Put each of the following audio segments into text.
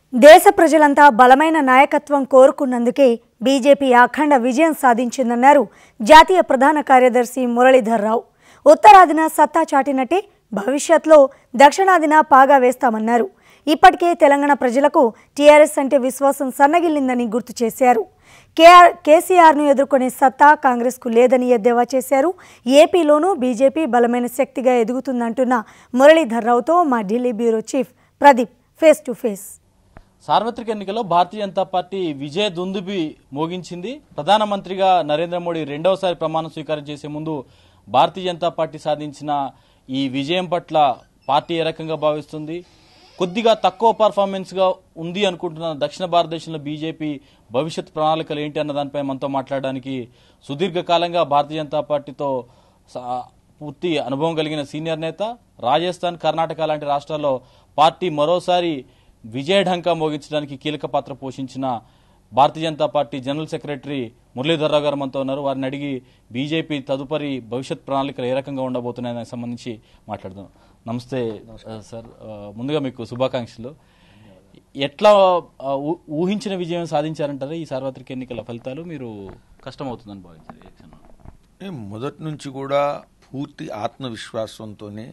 దేశ ప్రజలంతా బలమైన నాయకత్వం కోరుకున్నందుకే బీజేపీ అఖండ విజయం సాధించిందన్నారు జాతీయ ప్రధాన కార్యదర్శి మురళీధర్ రావు ఉత్తరాదిన సత్తా చాటినట్టే భవిష్యత్లో దక్షిణాదిన పాగా వేస్తామన్నారు ఇప్పటికే తెలంగాణ ప్రజలకు టీఆర్ఎస్ అంటే విశ్వాసం సన్నగిల్లిందని గుర్తు చేశారు కేఆర్ కేసీఆర్ను ఎదుర్కొనే సత్తా కాంగ్రెస్కు లేదని ఎద్దేవా చేశారు ఏపీలోనూ బీజేపీ బలమైన శక్తిగా ఎదుగుతుందంటున్న మురళీధర్ రావుతో మా Delhi bureau chief Pradeep face to face సార్వత్రిక ఎన్నికల్లో భారతీయ జనతా పార్టీ విజయ దుందుబి మోగించింది ప్రధానమంత్రిగా నరేంద్ర మోడీ రెండవసారి ప్రమాణ స్వీకారం చేసే ముందు భారతీయ జనతా పార్టీ సాధించిన ఈ విజయం పట్ల పార్టీ ఏ రకంగా భావిస్తుంది కొద్దిగా తక్కువ పర్ఫార్మెన్స్ గా ఉంది అనుకుంటున్న దక్షిణ భారతదేశంలో బీజేపీ భవిష్యత్ ప్రణాళికలు ఏంటి అన్న దానిపై మనతో మాట్లాడడానికి సుదీర్ఘకాలంగా భారతీయ జనతా పార్టీతో సా- పూర్తి అనుభవం కలిగిన సీనియర్ నేత రాజస్థాన్ కర్ణాటక లాంటి రాష్ట్రాల్లో పార్టీ మరోసారి విజయఢంకా మోగించడానికి కీలక పాత్ర పోషించిన భారతీయ Janata party general secretary Muralidhar Rao గారు మనతో ఉన్నారు వారిని అడిగి బీజేపీ తదుపరి భవిష్యత్ ప్రణాళికలు ఏ రకంగా ఉండబోతున్నాయని దానికి సంబంధించి మాట్లాడదాం నమస్తే ఆ, సార్ ఆ, ముందుగా మీకు శుభాకాంక్షలు ఎట్లా ఆ, ఊ- ఊహించిన విజయం సాధించారంటారా ఈ సార్వత్రిక ఎన్నికల ఫలితాలు మీరు కష్టమవుతుందని భావించారు ఏ క్షణం? ఏ మొదటి నుంచి కూడా పూర్తి ఆత్మవిశ్వాసంతోనే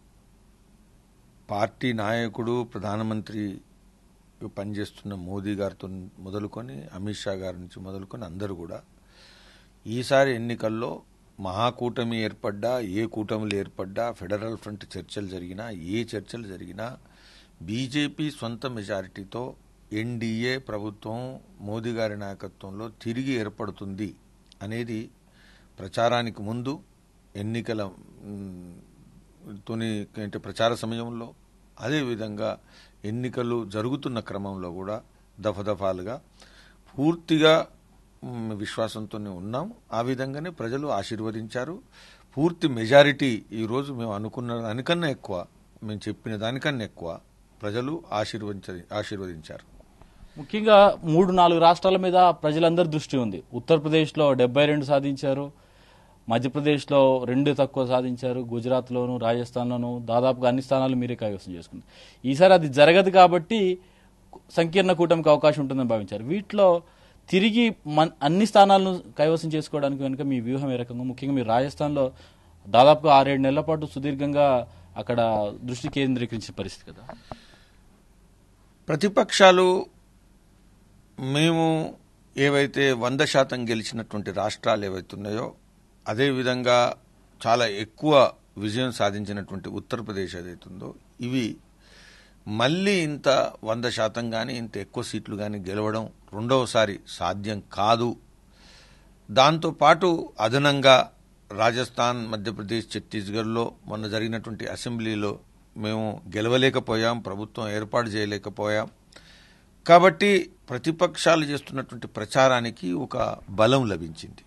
పార్టీ నాయకుడు ప్రధానమంత్రి పనిచేస్తున్న మోదీ గారితో మొదలుకొని అమిత్ షా గారి నుంచి మొదలుకొని అందరూ కూడా ఈసారి ఎన్నికల్లో మహాకూటమి ఏర్పడ్డా ఏ కూటమిలు ఏర్పడ్డా ఫెడరల్ ఫ్రంట్ చర్చలు జరిగినా ఏ చర్చలు జరిగినా బీజేపీ సొంత మెజారిటీతో ఎన్డీఏ ప్రభుత్వం మోదీ గారి నాయకత్వంలో తిరిగి ఏర్పడుతుంది అనేది ప్రచారానికి ముందు ఎన్నికల మ్, తోని అంటే ప్రచార సమయంలో అదేవిధంగా ఎన్నికలు జరుగుతున్న క్రమంలో కూడా దఫదఫాలుగా పూర్తిగా మ్, విశ్వాసంతోనే ఉన్నాం ఆ విధంగానే ప్రజలు ఆశీర్వదించారు పూర్తి మెజారిటీ ఈరోజు మేము అనుకున్న దానికన్నా ఎక్కువ మేము చెప్పిన దానికన్నా ఎక్కువ ప్రజలు ఆశీర్వదించ ఆశీర్వదించారు ముఖ్యంగా మూడు నాలుగు రాష్ట్రాల మీద ప్రజలందరి దృష్టి ఉంది ఉత్తరప్రదేశ్లో డెబ్బై రెండు సాధించారు మధ్యప్రదేశ్లో రెండు తక్కువ సాధించారు గుజరాత్లోను రాజస్థాన్లోను దాదాపుగా అన్ని స్థానాలు మీరే కైవసం చేసుకున్నారు ఈసారి అది జరగదు కాబట్టి సంకీర్ణ కూటమికి అవకాశం ఉంటుందని భావించారు వీటిలో తిరిగి మన్ అన్ని స్థానాలను కైవసం చేసుకోవడానికి కనుక మీ వ్యూహం ఏ రకంగా ముఖ్యంగా మీరు రాజస్థాన్లో దాదాపుగా ఆరేడు నెలల పాటు సుదీర్ఘంగా అక్కడ దృష్టి కేంద్రీకరించిన పరిస్థితి కదా ప్రతిపక్షాలు మేము ఏవైతే వంద శాతం గెలిచినటువంటి రాష్ట్రాలు ఏవైతే ఉన్నాయో అదేవిధంగా చాలా ఎక్కువ విజయం సాధించినటువంటి ఉత్తరప్రదేశ్ ఏదైతుందో ఇవి మళ్ళీ ఇంత వంద శాతం కానీ ఇంత ఎక్కువ సీట్లు కానీ గెలవడం రెండవసారి సాధ్యం కాదు దాంతోపాటు అదనంగా రాజస్థాన్ మధ్యప్రదేశ్ ఛత్తీస్గఢ్లో మొన్న జరిగినటువంటి అసెంబ్లీలో మేము గెలవలేకపోయాం ప్రభుత్వం ఏర్పాటు చేయలేకపోయాం కాబట్టి ప్రతిపక్షాలు చేస్తున్నటువంటి ప్రచారానికి ఒక బలం లభించింది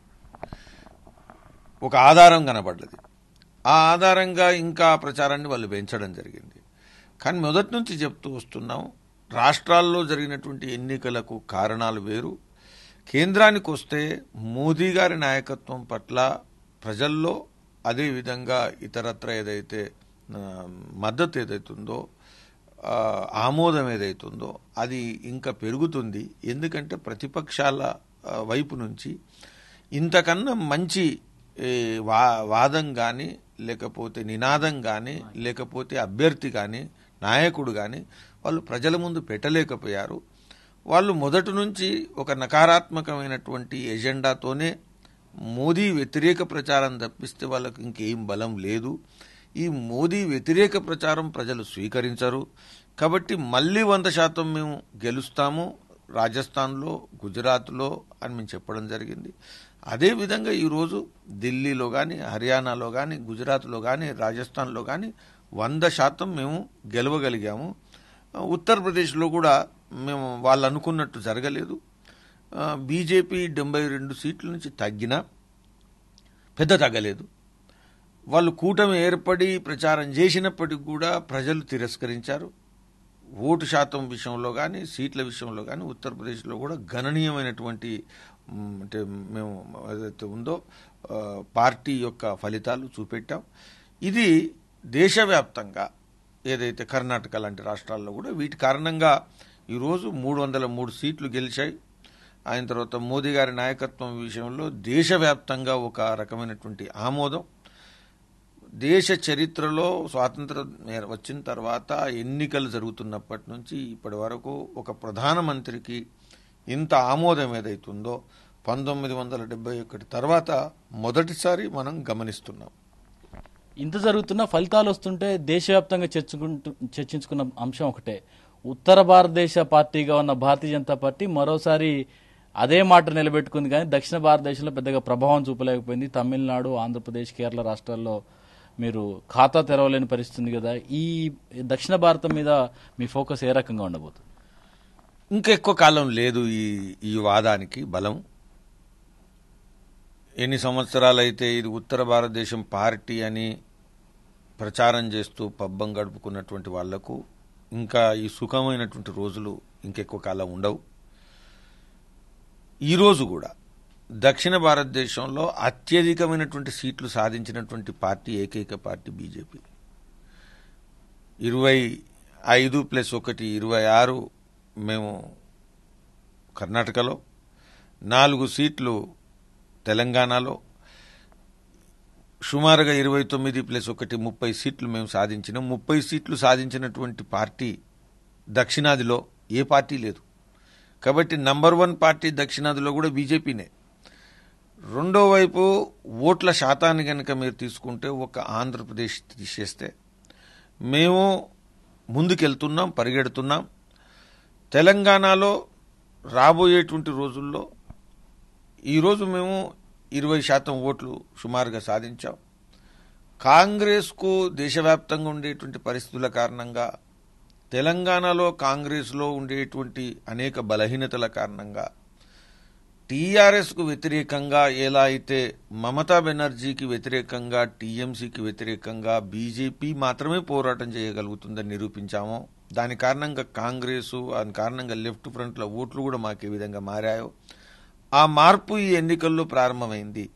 ఒక ఆధారం కనబడ్డది ఆ ఆధారంగా ఇంకా ఆ ప్రచారాన్ని వాళ్ళు పెంచడం జరిగింది కానీ మొదటి నుంచి చెప్తూ వస్తున్నాం రాష్ట్రాల్లో జరిగినటువంటి ఎన్నికలకు కారణాలు వేరు కేంద్రానికి వస్తే మోదీ గారి నాయకత్వం పట్ల ప్రజల్లో అదేవిధంగా ఇతరత్ర ఏదైతే ఆ, మద్దతు ఏదైతుందో ఆ, ఆమోదం ఏదైతుందో అది ఇంకా పెరుగుతుంది ఎందుకంటే ప్రతిపక్షాల ఆ, వైపు నుంచి ఇంతకన్నా మంచి ఏ, వా వాదం కానీ లేకపోతే నినాదం కానీ లేకపోతే అభ్యర్థి కానీ నాయకుడు కానీ వాళ్ళు ప్రజల ముందు పెట్టలేకపోయారు వాళ్ళు మొదటి నుంచి ఒక నకారాత్మకమైనటువంటి ఎజెండాతోనే మోదీ వ్యతిరేక ప్రచారం తప్పిస్తే వాళ్ళకి ఇంకేం బలం లేదు ఈ మోదీ వ్యతిరేక ప్రచారం ప్రజలు స్వీకరించరు కాబట్టి మళ్ళీ వంద శాతం మేము గెలుస్తాము రాజస్థాన్లో గుజరాత్లో అని మేము చెప్పడం జరిగింది అదేవిధంగా ఈరోజు ఢిల్లీలో కానీ హర్యానాలో కానీ గుజరాత్లో కానీ రాజస్థాన్లో కానీ వంద శాతం మేము గెలవగలిగాము ఉత్తరప్రదేశ్లో కూడా మేము వాళ్ళు అనుకున్నట్టు జరగలేదు ఆ, బీజేపీ డెబ్బై రెండు సీట్ల నుంచి తగ్గినా పెద్ద తగ్గలేదు వాళ్ళు కూటమి ఏర్పడి ప్రచారం చేసినప్పటికి కూడా ప్రజలు తిరస్కరించారు ఓటు శాతం విషయంలో కానీ సీట్ల విషయంలో కానీ ఉత్తరప్రదేశ్లో కూడా గణనీయమైనటువంటి మ్, అంటే మేము ఏదైతే ఉందో ఆ, పార్టీ యొక్క ఫలితాలు చూపెట్టాం ఇది దేశవ్యాప్తంగా ఏదైతే కర్ణాటక లాంటి రాష్ట్రాల్లో కూడా వీటి కారణంగా ఈరోజు మూడు వందల మూడు సీట్లు గెలిచాయి ఆయన తర్వాత మోదీ గారి నాయకత్వం విషయంలో దేశవ్యాప్తంగా ఒక రకమైనటువంటి ఆమోదం దేశ చరిత్రలో స్వాతంత్రం నేర- వచ్చిన తర్వాత ఎన్నికలు జరుగుతున్నప్పటి నుంచి ఇప్పటి వరకు ఒక ప్రధానమంత్రికి ఇంత ఆమోదం ఏదైతుందో పంతొమ్మిది వందల డెబ్బై ఒకటి తర్వాత మొదటిసారి మనం గమనిస్తున్నాం ఇంత జరుగుతున్న ఫలితాలు వస్తుంటే దేశవ్యాప్తంగా చర్చుకుంటూ చర్చించుకున్న అంశం ఒకటే ఉత్తర భారతదేశ పార్టీగా ఉన్న భారతీయ జనతా పార్టీ మరోసారి అదే మాట నిలబెట్టుకుంది కానీ దక్షిణ భారతదేశంలో పెద్దగా ప్రభావం చూపలేకపోయింది తమిళనాడు ఆంధ్రప్రదేశ్ కేరళ రాష్ట్రాల్లో మీరు ఖాతా తెరవలేని పరిస్థితి ఉంది కదా ఈ దక్షిణ భారతం మీద మీ ఫోకస్ ఏ రకంగా ఉండబోతుంది ఇంకా ఎక్కువ కాలం లేదు ఈ ఈ వాదానికి బలం ఎన్ని సంవత్సరాలైతే ఇది ఉత్తర భారతదేశం పార్టీ అని ప్రచారం చేస్తూ పబ్బం గడుపుకున్నటువంటి వాళ్లకు ఇంకా ఈ సుఖమైనటువంటి రోజులు ఇంకెక్కువ కాలం ఉండవు ఈరోజు కూడా దక్షిణ భారతదేశంలో అత్యధికమైనటువంటి సీట్లు సాధించినటువంటి పార్టీ ఏకైక పార్టీ బీజేపీ ఇరవై ఐదు ప్లస్ ఒకటి ఇరవై ఆరు మేము కర్ణాటకలో నాలుగు సీట్లు తెలంగాణలో సుమారుగా ఇరవై తొమ్మిది ప్లస్ ఒకటి ముప్పై సీట్లు మేము సాధించినాం ముప్పై సీట్లు సాధించినటువంటి పార్టీ దక్షిణాదిలో ఏ పార్టీ లేదు కాబట్టి నంబర్ వన్ పార్టీ దక్షిణాదిలో కూడా బీజేపీనే రెండో వైపు ఓట్ల శాతాన్ని కనుక మీరు తీసుకుంటే ఒక ఆంధ్రప్రదేశ్ తీసేస్తే మేము ముందుకెళ్తున్నాం పరిగెడుతున్నాం తెలంగాణలో రాబోయేటువంటి రోజుల్లో ఈరోజు మేము ఇరవై శాతం ఓట్లు సుమారుగా సాధించాం కాంగ్రెస్కు దేశవ్యాప్తంగా ఉండేటువంటి పరిస్థితుల కారణంగా తెలంగాణలో కాంగ్రెస్లో ఉండేటువంటి అనేక బలహీనతల కారణంగా టీఆర్ఎస్కు వ్యతిరేకంగా ఎలా అయితే మమతా బెనర్జీకి వ్యతిరేకంగా టీఎంసీకి వ్యతిరేకంగా బీజేపీ మాత్రమే పోరాటం చేయగలుగుతుందని నిరూపించామో దాని కారణంగా కాంగ్రెస్ దాని కారణంగా లెఫ్ట్ ఫ్రంట్ల ఓట్లు కూడా మాకు ఏ విధంగా మారాయో ఆ మార్పు ఈ ఎన్నికల్లో ప్రారంభమైంది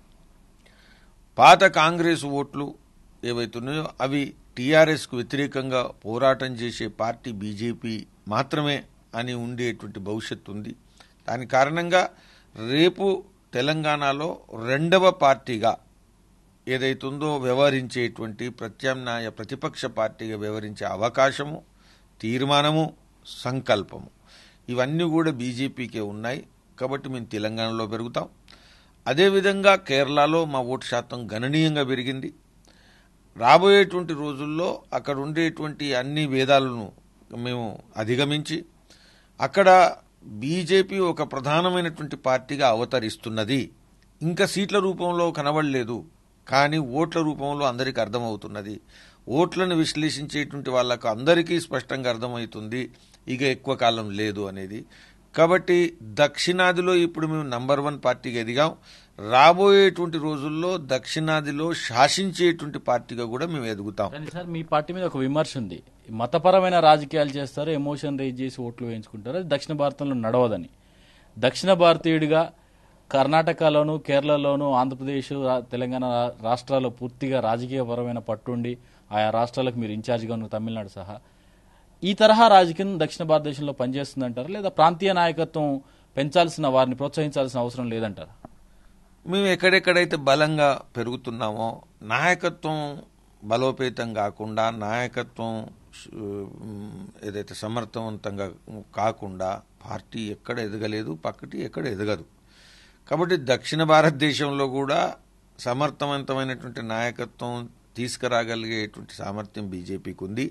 పాత కాంగ్రెస్ ఓట్లు ఏవైతున్నాయో అవి టీఆర్ఎస్కు వ్యతిరేకంగా పోరాటం చేసే పార్టీ బీజేపీ మాత్రమే అని ఉండేటువంటి భవిష్యత్తు ఉంది దాని కారణంగా రేపు తెలంగాణలో రెండవ పార్టీగా ఏదైతుందో వ్యవహరించేటువంటి ప్రత్యామ్నాయ ప్రతిపక్ష పార్టీగా వ్యవహరించే అవకాశము తీర్మానము సంకల్పము ఇవన్నీ కూడా బీజేపీకే ఉన్నాయి కాబట్టి మేము తెలంగాణలో పెరుగుతాం అదేవిధంగా కేరళలో మా ఓటు శాతం గణనీయంగా పెరిగింది రాబోయేటువంటి రోజుల్లో అక్కడ ఉండేటువంటి అన్ని భేదాలను మేము అధిగమించి అక్కడ బీజేపీ ఒక ప్రధానమైనటువంటి పార్టీగా అవతరిస్తున్నది ఇంకా సీట్ల రూపంలో కనబడలేదు కానీ ఓట్ల రూపంలో అందరికీ అర్థమవుతున్నది ఓట్లను విశ్లేషించేటువంటి వాళ్ళకు అందరికీ స్పష్టంగా అర్థమవుతుంది ఇక ఎక్కువ కాలం లేదు అనేది కాబట్టి దక్షిణాదిలో ఇప్పుడు మేము నంబర్ వన్ పార్టీగా ఎదిగాం రాబోయేటువంటి రోజుల్లో దక్షిణాదిలో శాసించేటువంటి పార్టీగా కూడా మేము ఎదుగుతాం కానీ సార్ మీ పార్టీ మీద ఒక విమర్శ ఉంది మతపరమైన రాజకీయాలు చేస్తారు ఎమోషన్ రేజ్ చేసి ఓట్లు వేయించుకుంటారు అది దక్షిణ భారతంలో నడవదని దక్షిణ భారతీయుడిగా కర్ణాటకలోను కేరళలోను ఆంధ్రప్రదేశ్ రా- తెలంగాణ రా- రాష్ట్రాల్లో పూర్తిగా రాజకీయపరమైన పట్టుండి ఆయా రాష్ట్రాలకు మీరు ఇన్ఛార్జిగా ఉన్న తమిళనాడు సహా ఈ తరహా రాజకీయం దక్షిణ భారతదేశంలో పనిచేస్తుందంటారా లేదా ప్రాంతీయ నాయకత్వం పెంచాల్సిన వారిని ప్రోత్సహించాల్సిన అవసరం లేదంటారా మేము ఎక్కడెక్కడైతే బలంగా పెరుగుతున్నామో నాయకత్వం బలోపేతం కాకుండా నాయకత్వం ఉమ్, ఏదైతే సమర్థవంతంగా కాకుండా పార్టీ ఎక్కడ ఎదగలేదు పక్కటి ఎక్కడ ఎదగదు కాబట్టి దక్షిణ భారతదేశంలో కూడా సమర్థవంతమైనటువంటి నాయకత్వం తీసుకురాగలిగేటువంటి సామర్థ్యం బీజేపీకి ఉంది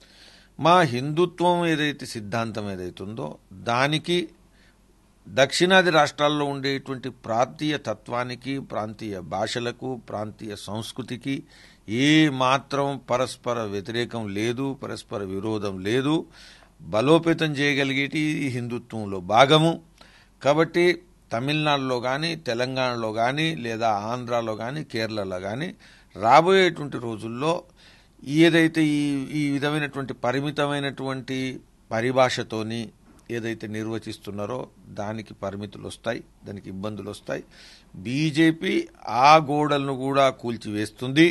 మా హిందుత్వం ఏదైతే సిద్ధాంతం ఏదైతుందో దానికి దక్షిణాది రాష్ట్రాల్లో ఉండేటువంటి ప్రాంతీయ తత్వానికి ప్రాంతీయ భాషలకు ప్రాంతీయ సంస్కృతికి ఏ మాత్రం పరస్పర వ్యతిరేకం లేదు పరస్పర విరోధం లేదు బలోపేతం చేయగలిగేటి ఈ హిందుత్వంలో భాగము కాబట్టి తమిళనాడులో కానీ తెలంగాణలో కానీ లేదా ఆంధ్రాలో కానీ కేరళలో కానీ రాబోయేటువంటి రోజుల్లో ఏదైతే ఈ ఈ విధమైనటువంటి పరిమితమైనటువంటి పరిభాషతోని ఏదైతే నిర్వచిస్తున్నారో దానికి పరిమితులు వస్తాయి దానికి ఇబ్బందులు వస్తాయి బీజేపీ ఆ గోడలను కూడా కూల్చివేస్తుంది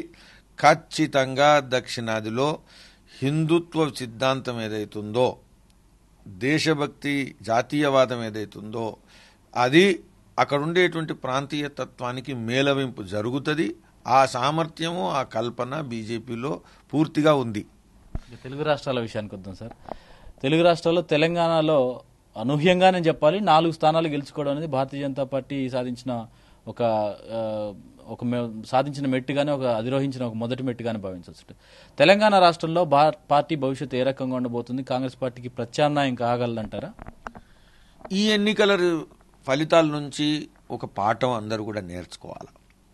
ఖచ్చితంగా దక్షిణాదిలో హిందుత్వ సిద్ధాంతం ఏదైతుందో దేశభక్తి జాతీయవాదం ఏదైతుందో అది అక్కడ ఉండేటువంటి ప్రాంతీయ తత్వానికి మేలవింపు జరుగుతుంది ఆ సామర్థ్యము ఆ కల్పన బీజేపీలో పూర్తిగా ఉంది ఇక తెలుగు రాష్ట్రాల విషయానికి వద్దాం సార్ తెలుగు రాష్ట్రాల్లో తెలంగాణలో అనూహ్యంగానే చెప్పాలి నాలుగు స్థానాలు గెలుచుకోవడం అనేది భారతీయ జనతా పార్టీ సాధించిన ఒక ఆ, ఒక మె- సాధించిన మెట్టుగానే ఒక అధిరోహించిన ఒక మొదటి మెట్టుగానే భావించవచ్చు తెలంగాణ రాష్ట్రంలో భా- పార్టీ భవిష్యత్తు ఏ రకంగా ఉండబోతుంది కాంగ్రెస్ పార్టీకి ప్రత్యామ్నాయం కాగలదంటారా ఈ ఎన్నికల రి- ఫలితాల నుంచి ఒక పాఠం అందరూ కూడా నేర్చుకోవాలి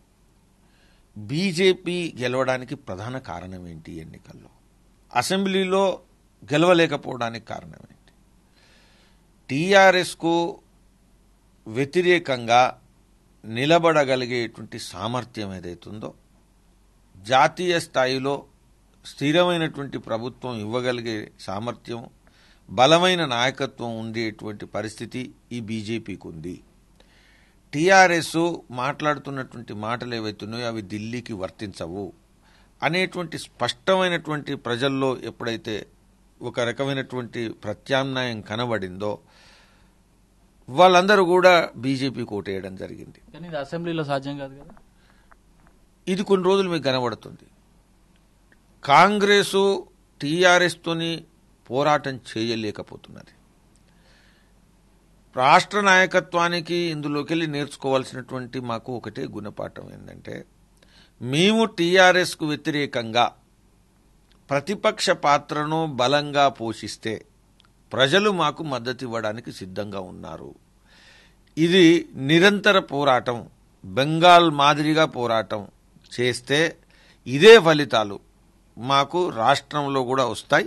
బీజేపీ గెలవడానికి ప్రధాన కారణం ఏంటి ఈ ఎన్నికల్లో అసెంబ్లీలో గెలవలేకపోవడానికి కారణం ఏంటి టీఆర్ఎస్కు వ్యతిరేకంగా నిలబడగలిగేటువంటి సామర్థ్యం ఏదైతుందో జాతీయ స్థాయిలో స్థిరమైనటువంటి ప్రభుత్వం ఇవ్వగలిగే సామర్థ్యం బలమైన నాయకత్వం ఉండేటువంటి పరిస్థితి ఈ బీజేపీకి ఉంది టీఆర్ఎస్ మాట్లాడుతున్నటువంటి మాటలు ఏవైతున్నాయో అవి ఢిల్లీకి వర్తించవు అనేటువంటి స్పష్టమైనటువంటి ప్రజల్లో ఎప్పుడైతే ఒక రకమైనటువంటి ప్రత్యామ్నాయం కనబడిందో వాళ్ళందరూ కూడా బీజేపీ కోటేయడం జరిగింది కానీ ఇది అసెంబ్లీలో సాధ్యం కాదు కదా ఇది కొన్ని రోజులు మీకు కనబడుతుంది కాంగ్రెసు టీఆర్ఎస్తోని పోరాటం చేయలేకపోతున్నది రాష్ట్ర నాయకత్వానికి ఇందులోకి వెళ్ళి నేర్చుకోవాల్సినటువంటి మాకు ఒకటే గుణపాఠం ఏంటంటే మేము టీఆర్ఎస్కు వ్యతిరేకంగా ప్రతిపక్ష పాత్రను బలంగా పోషిస్తే ప్రజలు మాకు మద్దతు ఇవ్వడానికి సిద్ధంగా ఉన్నారు ఇది నిరంతర పోరాటం బెంగాల్ మాదిరిగా పోరాటం చేస్తే ఇదే ఫలితాలు మాకు రాష్ట్రంలో కూడా వస్తాయి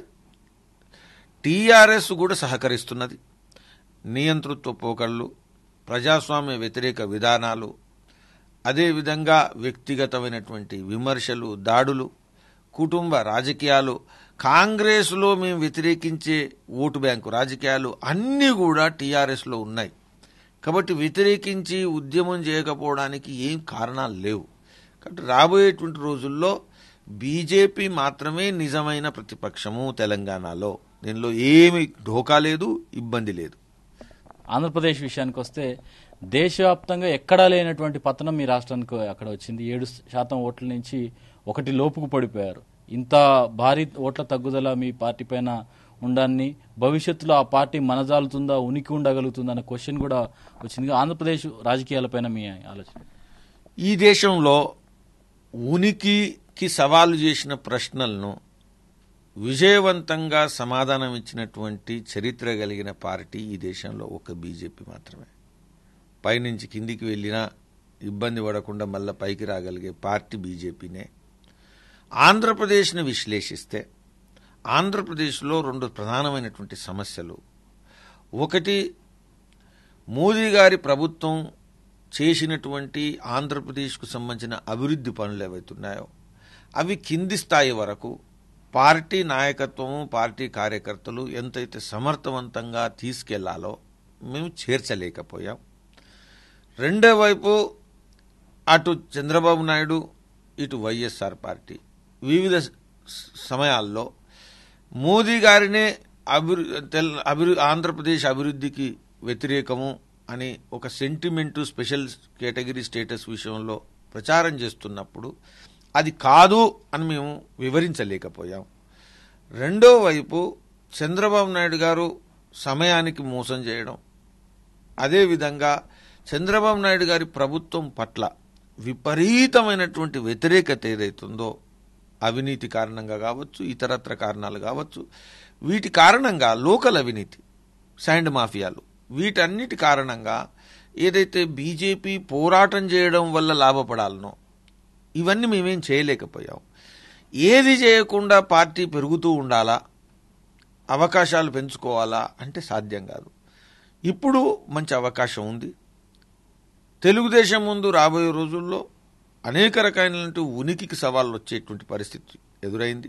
టీఆర్ఎస్ కూడా సహకరిస్తున్నది నియంతృత్వ పోకళ్ళు ప్రజాస్వామ్య వ్యతిరేక విధానాలు అదేవిధంగా వ్యక్తిగతమైనటువంటి విమర్శలు దాడులు కుటుంబ రాజకీయాలు కాంగ్రెస్లో మేము వ్యతిరేకించే ఓటు బ్యాంకు రాజకీయాలు అన్నీ కూడా టీఆర్ఎస్లో ఉన్నాయి కాబట్టి వ్యతిరేకించి ఉద్యమం చేయకపోవడానికి ఏం కారణాలు లేవు కాబట్టి రాబోయేటువంటి రోజుల్లో బీజేపీ మాత్రమే నిజమైన ప్రతిపక్షము తెలంగాణలో దీనిలో ఏమి ఢోకా లేదు ఇబ్బంది లేదు ఆంధ్రప్రదేశ్ విషయానికి వస్తే దేశవ్యాప్తంగా ఎక్కడా లేనటువంటి పతనం మీ రాష్ట్రానికి అక్కడ వచ్చింది ఏడు శాతం ఓట్ల నుంచి ఒకటి లోపుకు పడిపోయారు ఇంత భారీ ఓట్ల తగ్గుదల మీ పార్టీ పైన ఉండాన్ని భవిష్యత్తులో ఆ పార్టీ మనజాలుతుందా ఉనికి ఉండగలుగుతుందా అనే క్వశ్చన్ కూడా వచ్చింది ఆంధ్రప్రదేశ్ రాజకీయాలపైన మీ ఆలోచన ఈ దేశంలో ఉనికికి సవాలు చేసిన ప్రశ్నలను విజయవంతంగా సమాధానం ఇచ్చినటువంటి చరిత్ర కలిగిన పార్టీ ఈ దేశంలో ఒక బీజేపీ మాత్రమే పైనుంచి కిందికి వెళ్ళినా ఇబ్బంది పడకుండా మళ్ళీ పైకి రాగలిగే పార్టీ బీజేపీనే ఆంధ్రప్రదేశ్ని విశ్లేషిస్తే ఆంధ్రప్రదేశ్లో రెండు ప్రధానమైనటువంటి సమస్యలు ఒకటి మోదీ గారి ప్రభుత్వం చేసినటువంటి ఆంధ్రప్రదేశ్కు సంబంధించిన అభివృద్ధి పనులు ఏవైతున్నాయో అవి కింది స్థాయి వరకు పార్టీ నాయకత్వము పార్టీ కార్యకర్తలు ఎంతైతే సమర్థవంతంగా తీసుకెళ్లాలో మేము చేర్చలేకపోయాం రెండో వైపు అటు చంద్రబాబు నాయుడు ఇటు వైఎస్ఆర్ పార్టీ వివిధ స- సమయాల్లో మోదీ గారినే అభివృ తెల్- అభివృ ఆంధ్రప్రదేశ్ అభివృద్ధికి వ్యతిరేకము అని ఒక సెంటిమెంటు స్పెషల్ కేటగిరీ స్టేటస్ విషయంలో ప్రచారం చేస్తున్నప్పుడు అది కాదు అని మేము వివరించలేకపోయాం రెండో వైపు చంద్రబాబు నాయుడు గారు సమయానికి మోసం చేయడం అదేవిధంగా చంద్రబాబు నాయుడు గారి ప్రభుత్వం పట్ల విపరీతమైనటువంటి వ్యతిరేకత ఏదైతుందో అవినీతి కారణంగా కావచ్చు ఇతరత్ర కారణాలు కావచ్చు వీటి కారణంగా లోకల్ అవినీతి శాండ్ మాఫియాలు వీటన్నిటి కారణంగా ఏదైతే బీజేపీ పోరాటం చేయడం వల్ల లాభపడాలనో ఇవన్నీ మేమేం చేయలేకపోయాం ఏది చేయకుండా పార్టీ పెరుగుతూ ఉండాలా అవకాశాలు పెంచుకోవాలా అంటే సాధ్యం కాదు ఇప్పుడు మంచి అవకాశం ఉంది తెలుగుదేశం ముందు రాబోయే రోజుల్లో అనేక రకాలైనటువంటి ఉనికికి సవాళ్ళు వచ్చేటువంటి పరిస్థితి ఎదురైంది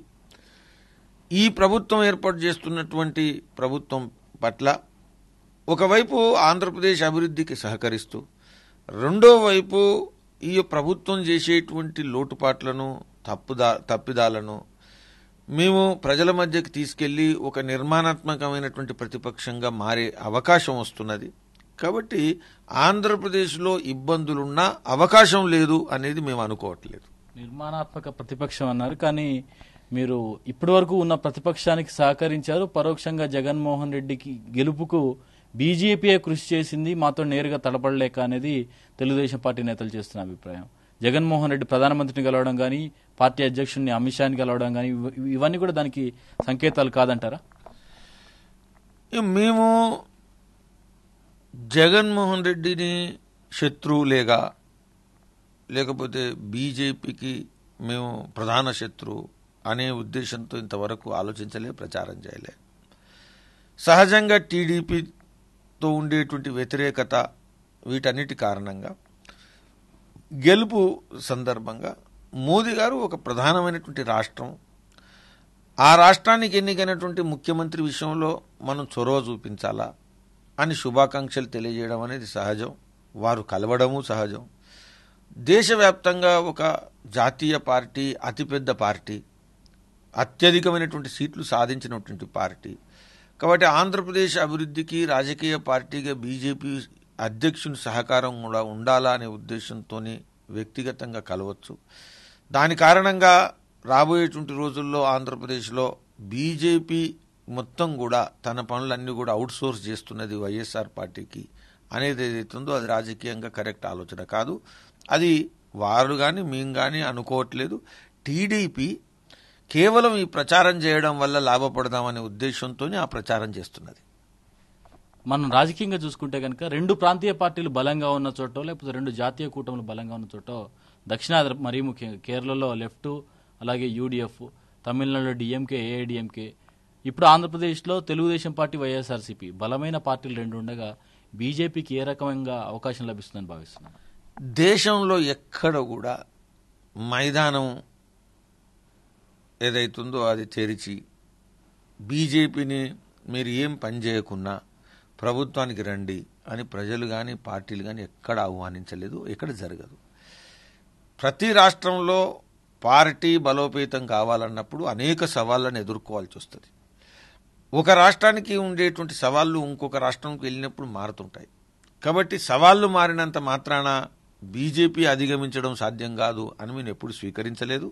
ఈ ప్రభుత్వం ఏర్పాటు చేస్తున్నటువంటి ప్రభుత్వం పట్ల ఒకవైపు ఆంధ్రప్రదేశ్ అభివృద్ధికి సహకరిస్తూ రెండో వైపు ఈ ప్రభుత్వం చేసేటువంటి లోటుపాట్లను తప్పుదా తప్పిదాలను మేము ప్రజల మధ్యకి తీసుకెళ్లి ఒక నిర్మాణాత్మకమైనటువంటి ప్రతిపక్షంగా మారే అవకాశం వస్తున్నది కాబట్టి ఆంధ్రప్రదేశ్లో ఇబ్బందులున్నా అవకాశం లేదు అనేది మేము అనుకోవట్లేదు నిర్మాణాత్మక ప్రతిపక్షం అన్నారు కానీ మీరు ఇప్పటి వరకు ఉన్న ప్రతిపక్షానికి సహకరించారు పరోక్షంగా జగన్మోహన్ రెడ్డికి గెలుపుకు బీజేపీయే కృషి చేసింది మాతో నేరుగా తడపడలేక అనేది తెలుగుదేశం పార్టీ నేతలు చేస్తున్న అభిప్రాయం జగన్మోహన్ రెడ్డి ప్రధానమంత్రిని కలవడం కానీ పార్టీ అధ్యక్షుడిని అమిత్ షాని కలవడం కానీ ఇవ- ఇవన్నీ కూడా దానికి సంకేతాలు కాదంటారా మేము జగన్మోహన్ రెడ్డిని శత్రువులేగా లేకపోతే బీజేపీకి మేము ప్రధాన శత్రువు అనే ఉద్దేశంతో ఇంతవరకు ఆలోచించలే ప్రచారం చేయలే సహజంగా టీడీపీతో ఉండేటువంటి వ్యతిరేకత వీటన్నిటి కారణంగా గెలుపు సందర్భంగా మోదీ గారు ఒక ప్రధానమైనటువంటి రాష్ట్రం ఆ రాష్ట్రానికి ఎన్నికైనటువంటి ముఖ్యమంత్రి విషయంలో మనం చొరవ చూపించాలా అని శుభాకాంక్షలు తెలియజేయడం అనేది సహజం వారు కలవడము సహజం దేశవ్యాప్తంగా ఒక జాతీయ పార్టీ అతిపెద్ద పార్టీ అత్యధికమైనటువంటి సీట్లు సాధించినటువంటి పార్టీ కాబట్టి ఆంధ్రప్రదేశ్ అభివృద్ధికి రాజకీయ పార్టీగా బీజేపీ అధ్యక్షుని సహకారం కూడా ఉండాలా అనే ఉద్దేశంతో వ్యక్తిగతంగా కలవచ్చు దాని కారణంగా రాబోయేటువంటి రోజుల్లో ఆంధ్రప్రదేశ్లో బీజేపీ మొత్తం కూడా తన పనులన్నీ కూడా అవుట్ సోర్స్ చేస్తున్నది వైఎస్ఆర్ పార్టీకి అనేది ఏదైతుందో అది రాజకీయంగా కరెక్ట్ ఆలోచన కాదు అది వారు కానీ మేము కానీ అనుకోవట్లేదు టీడీపీ కేవలం ఈ ప్రచారం చేయడం వల్ల లాభపడదామనే ఉద్దేశంతో ఆ ప్రచారం చేస్తున్నది మనం రాజకీయంగా చూసుకుంటే కనుక రెండు ప్రాంతీయ పార్టీలు బలంగా ఉన్న చోట లేకపోతే రెండు జాతీయ కూటములు బలంగా ఉన్న చోట దక్షిణాది మరీ ముఖ్యంగా కేరళలో లెఫ్ట్ అలాగే యూడిఎఫ్ తమిళనాడులో డిఎంకే ఏఐడిఎంకే ఇప్పుడు ఆంధ్రప్రదేశ్లో తెలుగుదేశం పార్టీ వైఎస్ఆర్సీపీ బలమైన పార్టీలు రెండు ఉండగా బీజేపీకి ఏ రకమైన అవకాశం లభిస్తుందని భావిస్తున్నాను దేశంలో ఎక్కడ కూడా మైదానం ఏదైతుందో అది తెరిచి బీజేపీని మీరు ఏం పని చేయకున్నా ప్రభుత్వానికి రండి అని ప్రజలు కానీ పార్టీలు కానీ ఎక్కడ ఆహ్వానించలేదు ఎక్కడ జరగదు ప్రతి రాష్ట్రంలో పార్టీ బలోపేతం కావాలన్నప్పుడు అనేక సవాళ్లను ఎదుర్కోవాల్సి వస్తుంది ఒక రాష్ట్రానికి ఉండేటువంటి సవాళ్లు ఇంకొక రాష్ట్రంకి వెళ్ళినప్పుడు మారుతుంటాయి కాబట్టి సవాళ్లు మారినంత మాత్రాన బీజేపీ అధిగమించడం సాధ్యం కాదు అని మేము ఎప్పుడు స్వీకరించలేదు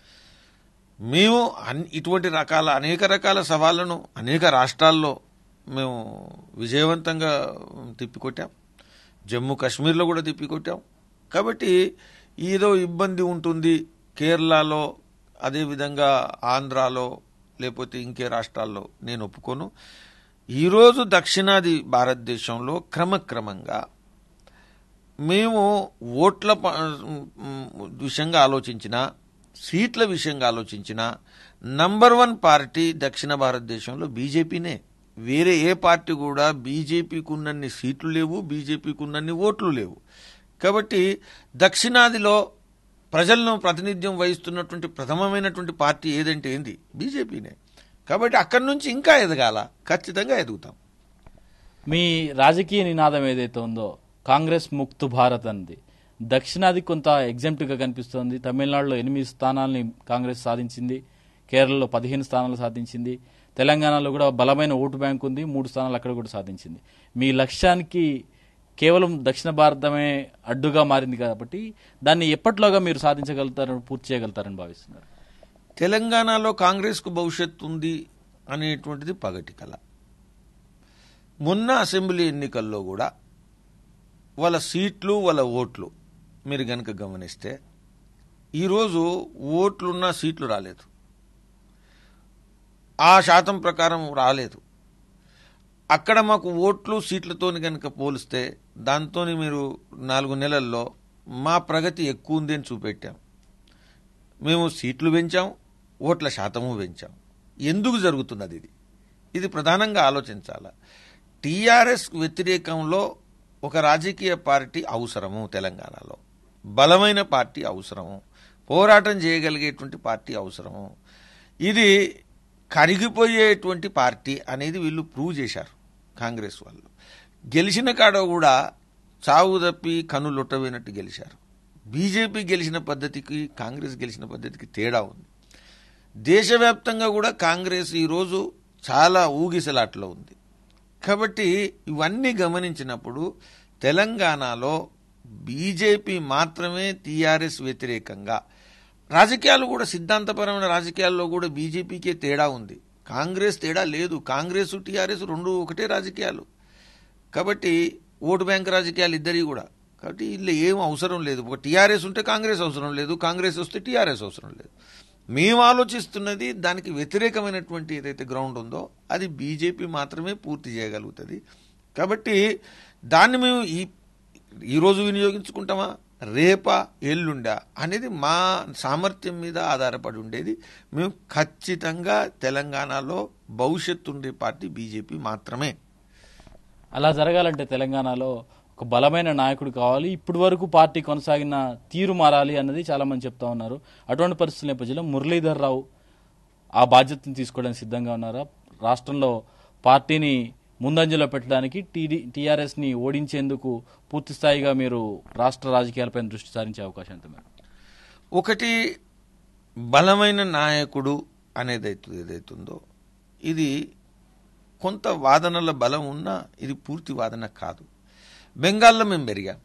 మేము అన్- ఇటువంటి రకాల అనేక రకాల సవాళ్లను అనేక రాష్ట్రాల్లో మేము విజయవంతంగా తిప్పికొట్టాం జమ్మూ కాశ్మీర్లో కూడా తిప్పికొట్టాం కాబట్టి ఏదో ఇబ్బంది ఉంటుంది కేరళలో అదేవిధంగా ఆంధ్రాలో లేకపోతే ఇంకే రాష్ట్రాల్లో నేను ఒప్పుకోను ఈరోజు దక్షిణాది భారతదేశంలో క్రమక్రమంగా మేము ఓట్ల ప- మ్, విషయంగా ఆలోచించిన సీట్ల విషయంగా ఆలోచించిన నంబర్ వన్ పార్టీ దక్షిణ భారతదేశంలో బీజేపీనే వేరే ఏ పార్టీ కూడా బీజేపీకి ఉన్నన్ని సీట్లు లేవు బీజేపీకి ఉన్నన్ని ఓట్లు లేవు కాబట్టి దక్షిణాదిలో ప్రజలను ప్రాతినిధ్యం వహిస్తున్నటువంటి ప్రథమమైనటువంటి పార్టీ ఏదంటే ఏంది బీజేపీనే కాబట్టి అక్కడి నుంచి ఇంకా ఎదగాల ఖచ్చితంగా ఎదుగుతాం మీ రాజకీయ నినాదం ఏదైతే ఉందో కాంగ్రెస్ ముక్తు భారత్ అంది దక్షిణాది కొంత ఎగ్జాంపుల్గా కనిపిస్తోంది తమిళనాడులో ఎనిమిది స్థానాలని కాంగ్రెస్ సాధించింది కేరళలో పదిహేను స్థానాలు సాధించింది తెలంగాణలో కూడా బలమైన ఓటు బ్యాంక్ ఉంది మూడు స్థానాలు అక్కడ కూడా సాధించింది మీ లక్ష్యానికి కేవలం దక్షిణ భారతమే అడ్డుగా మారింది కాబట్టి దాన్ని ఎప్పటిలోగా మీరు సాధించగలుగుతారని పూర్తి చేయగలుగుతారని భావిస్తున్నారు తెలంగాణలో కాంగ్రెస్కు భవిష్యత్తు ఉంది అనేటువంటిది పగటి కళ మొన్న అసెంబ్లీ ఎన్నికల్లో కూడా వాళ్ళ సీట్లు వాళ్ళ ఓట్లు మీరు గనక గమనిస్తే ఈరోజు ఓట్లున్న సీట్లు రాలేదు ఆ శాతం ప్రకారం రాలేదు అక్కడ మాకు ఓట్లు సీట్లతో కనుక పోలిస్తే దాంతో మీరు నాలుగు నెలల్లో మా ప్రగతి ఎక్కువ ఉంది అని చూపెట్టాం మేము సీట్లు పెంచాం ఓట్ల శాతము పెంచాం ఎందుకు జరుగుతున్నది ఇది ఇది ప్రధానంగా ఆలోచించాల టీఆర్ఎస్ వ్యతిరేకంలో ఒక రాజకీయ పార్టీ అవసరము తెలంగాణలో బలమైన పార్టీ అవసరము పోరాటం చేయగలిగేటువంటి పార్టీ అవసరము ఇది కరిగిపోయేటువంటి పార్టీ అనేది వీళ్ళు ప్రూవ్ చేశారు కాంగ్రెస్ వాళ్ళు గెలిచిన కాడ కూడా చావు తప్పి కనులొట్టబోయినట్టు గెలిచారు బీజేపీ గెలిచిన పద్ధతికి కాంగ్రెస్ గెలిచిన పద్ధతికి తేడా ఉంది దేశవ్యాప్తంగా కూడా కాంగ్రెస్ ఈరోజు చాలా ఊగిసలాట్లో ఉంది కాబట్టి ఇవన్నీ గమనించినప్పుడు తెలంగాణలో బీజేపీ మాత్రమే టీఆర్ఎస్ వ్యతిరేకంగా రాజకీయాలు కూడా సిద్ధాంతపరమైన రాజకీయాల్లో కూడా బీజేపీకే తేడా ఉంది కాంగ్రెస్ తేడా లేదు కాంగ్రెస్ టీఆర్ఎస్ రెండు ఒకటే రాజకీయాలు కాబట్టి ఓటు బ్యాంక్ రాజకీయాలు ఇద్దరి కూడా కాబట్టి వీళ్ళు ఏం అవసరం లేదు ఒక టీఆర్ఎస్ ఉంటే కాంగ్రెస్ అవసరం లేదు కాంగ్రెస్ వస్తే టీఆర్ఎస్ అవసరం లేదు మేము ఆలోచిస్తున్నది దానికి వ్యతిరేకమైనటువంటి ఏదైతే గ్రౌండ్ ఉందో అది బీజేపీ మాత్రమే పూర్తి చేయగలుగుతుంది కాబట్టి దాన్ని మేము ఈ ఈరోజు వినియోగించుకుంటామా రేపా ఎల్లుండా అనేది మా సామర్థ్యం మీద ఆధారపడి ఉండేది మేము ఖచ్చితంగా తెలంగాణలో భవిష్యత్తు ఉండే పార్టీ బీజేపీ మాత్రమే అలా జరగాలంటే తెలంగాణలో ఒక బలమైన నాయకుడు కావాలి ఇప్పటి వరకు పార్టీ కొనసాగిన తీరు మారాలి అన్నది చాలా మంది చెప్తా ఉన్నారు అటువంటి పరిస్థితుల నేపథ్యంలో మురళీధర్ రావు ఆ బాధ్యతను తీసుకోవడానికి సిద్ధంగా ఉన్నారా రాష్ట్రంలో పార్టీని ముందంజలో పెట్టడానికి టీడీ టీఆర్ఎస్ ని ఓడించేందుకు పూర్తి స్థాయిగా మీరు రాష్ట్ర రాజకీయాలపై దృష్టి సారించే అవకాశం ఎంత మేడం ఒకటి బలమైన నాయకుడు అనేది ఏదైతుందో ఇది కొంత వాదనల బలం ఉన్నా ఇది పూర్తి వాదన కాదు బెంగాల్లో మేము పెరిగాం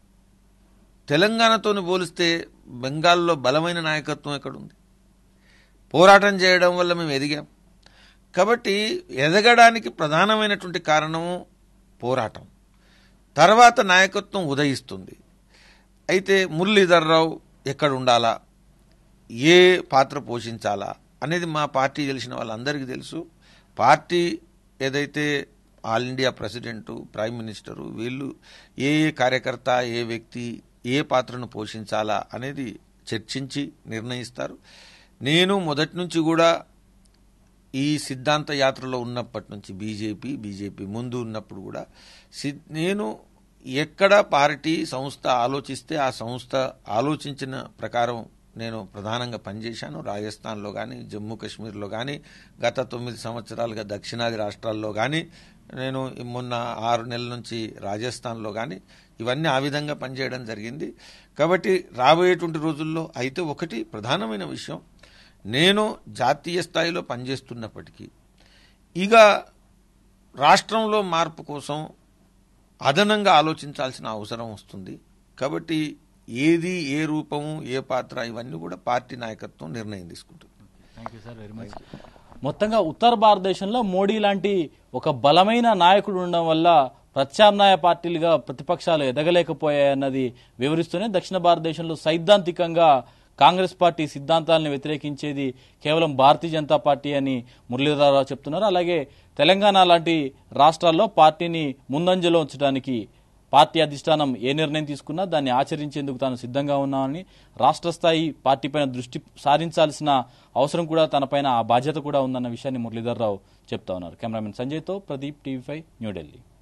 తెలంగాణతోని పోలిస్తే బెంగాల్లో బలమైన నాయకత్వం ఎక్కడుంది పోరాటం చేయడం వల్ల మేము ఎదిగాం కాబట్టి ఎదగడానికి ప్రధానమైనటువంటి కారణము పోరాటం తర్వాత నాయకత్వం ఉదయిస్తుంది అయితే మురళీధర్రావు ఎక్కడ ఉండాలా ఏ పాత్ర పోషించాలా అనేది మా పార్టీ తెలిసిన వాళ్ళందరికీ తెలుసు పార్టీ ఏదైతే all India president prime minister వీళ్ళు ఏ ఏ కార్యకర్త ఏ వ్యక్తి ఏ పాత్రను పోషించాలా అనేది చర్చించి నిర్ణయిస్తారు నేను మొదటి నుంచి కూడా ఈ సిద్ధాంత యాత్రలో ఉన్నప్పటి నుంచి బీజేపీ బీజేపీ ముందు ఉన్నప్పుడు కూడా సి- నేను ఎక్కడ పార్టీ సంస్థ ఆలోచిస్తే ఆ సంస్థ ఆలోచించిన ప్రకారం నేను ప్రధానంగా పనిచేశాను రాజస్థాన్లో కానీ జమ్మూ కాశ్మీర్లో కానీ గత తొమ్మిది సంవత్సరాలుగా దక్షిణాది రాష్ట్రాల్లో కానీ నేను మొన్న ఆరు నెలల నుంచి రాజస్థాన్లో కానీ ఇవన్నీ ఆ విధంగా పనిచేయడం జరిగింది కాబట్టి రాబోయేటువంటి రోజుల్లో అయితే ఒకటి ప్రధానమైన విషయం నేను జాతీయ స్థాయిలో పనిచేస్తున్నప్పటికీ ఇక రాష్ట్రంలో మార్పు కోసం అదనంగా ఆలోచించాల్సిన అవసరం వస్తుంది కాబట్టి ఏది ఏ రూపము ఏ పాత్ర ఇవన్నీ కూడా పార్టీ నాయకత్వం నిర్ణయం తీసుకుంటుంది thank you sir very much మొత్తంగా ఉత్తర భారతదేశంలో మోడీ లాంటి ఒక బలమైన నాయకుడు ఉండడం వల్ల ప్రత్యామ్నాయ పార్టీలుగా ప్రతిపక్షాలు ఎదగలేకపోయాయన్నది వివరిస్తూనే దక్షిణ భారతదేశంలో సైద్ధాంతికంగా కాంగ్రెస్ పార్టీ సిద్ధాంతాలను వ్యతిరేకించేది కేవలం భారతీయ జనతా పార్టీ అని మురళీధరరావు చెప్తున్నారు అలాగే తెలంగాణ లాంటి రాష్ట్రాల్లో పార్టీని ముందంజలో ఉంచడానికి పార్టీ అధిష్టానం ఏ నిర్ణయం తీసుకున్నా దాన్ని ఆచరించేందుకు తాను సిద్ధంగా ఉన్నామని రాష్ట్ర స్థాయి పార్టీపైన దృష్టి సారించాల్సిన అవసరం కూడా తనపైన ఆ బాధ్యత కూడా ఉందన్న విషయాన్ని మురళీధర్ రావు చెప్తా ఉన్నారు cameraman సంజయ్తో Pradeep TV five New Delhi